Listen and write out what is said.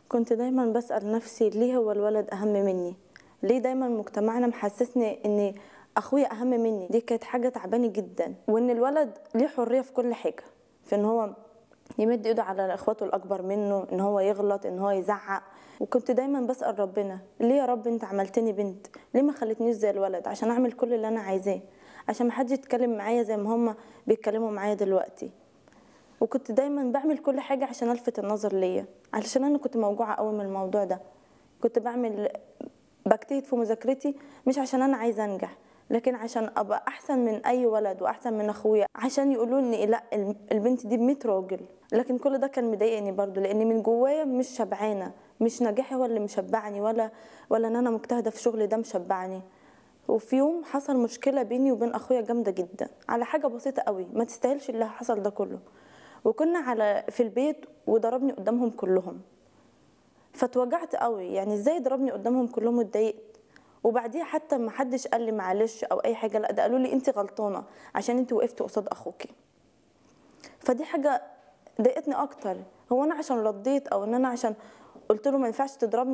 كنت دايما بسأل نفسي ليه هو الولد أهم مني ليه دايما مجتمعنا محسسني ان اخويا اهم مني دي كانت حاجة تعباني جدا وان الولد ليه حرية في كل حاجة في ان هو يمد ايده على اخواته الاكبر منه ان هو يغلط ان هو يزعق وكنت دايما بسأل ربنا ليه يا رب انت عملتني بنت ليه ما خلتنيش زي الولد عشان اعمل كل اللي انا عايزاه عشان ما حدش يتكلم معايا زي ما هما بيتكلموا معايا دلوقتي وكنت دايما بعمل كل حاجة عشان ألفت النظر ليا علشان أنا كنت موجوعة قوي من الموضوع ده كنت بعمل بجتهد في مذاكرتي مش عشان أنا عايزة أنجح لكن عشان أبقى أحسن من أي ولد وأحسن من أخويا عشان يقولوا لي لا البنت دي ب راجل لكن كل ده كان مضايقني برضو لأن من جوايا مش شبعانة مش نجاحي هو اللي مشبعني ولا ولا إن أنا مجتهدة في شغلي ده مشبعني وفي يوم حصل مشكلة بيني وبين أخويا جامدة جدا على حاجة بسيطة قوي ما تستاهلش اللي حصل ده كله وكنا على في البيت وضربني قدامهم كلهم فاتوجعت قوي يعني ازاي ضربني قدامهم كلهم واتضايقت وبعديها حتى ما حدش قال لي معلش او اي حاجه لا ده قالوا لي انت غلطانه عشان انت وقفتي قصاد اخوكي فدي حاجه ضايقتني اكتر هو انا عشان رديت او ان انا عشان قلت له ما ينفعش تضربني